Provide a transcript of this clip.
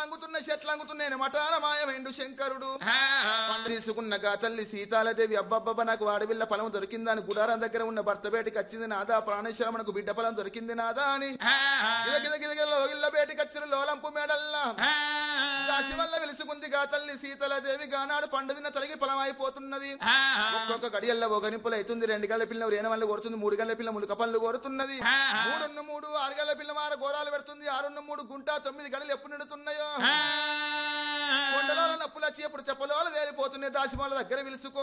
అంగుతున్న చెట్లు అంగుతున్నాయి మటాల మాయమైండు శంకరుడు పండు తీసుకున్న గా తల్లి సీతాలదేవి అబ్బబ్బబ్బ నాకు వాడవిల్ల ఫలం దొరికిందని గుడారం దగ్గర ఉన్న భర్త బేటికి వచ్చింది నాదా ప్రాణేశ్వర మనకు బిడ్డ ఫలం దొరికింది నాదా అని గిద గిద గిద గిద లోగిళ్ళ బేటికి వచ్చిన లోలంపు మేడల్లా దాసి వల్ల వెలుసుకుంది గా తల్లి సీతలదేవి గానాడు పండు తిన్న తొలగి ఫలం అయిపోతున్నది ఒక్కొక్క గడియల్లో ఒక నిప్పులు అవుతుంది రెండు గళ్ళ పిల్ల రేణ వల్ల కొడుతుంది మూడు గళ్ళ పిల్ల ములుక పనులు కొడుతున్నది మూడున్న మూడు ఆరు గళ్ళ పిల్ల మార గోరాలు పెడుతుంది ఆరున్న మూడు గుంట తొమ్మిది గడలు ఎప్పుడు నిడుతున్నాయో కొండలో నప్పులు వచ్చి ఎప్పుడు చెప్పలో వేలిపోతున్నాయి దాసి వాళ్ళ దగ్గర పిలుచుకో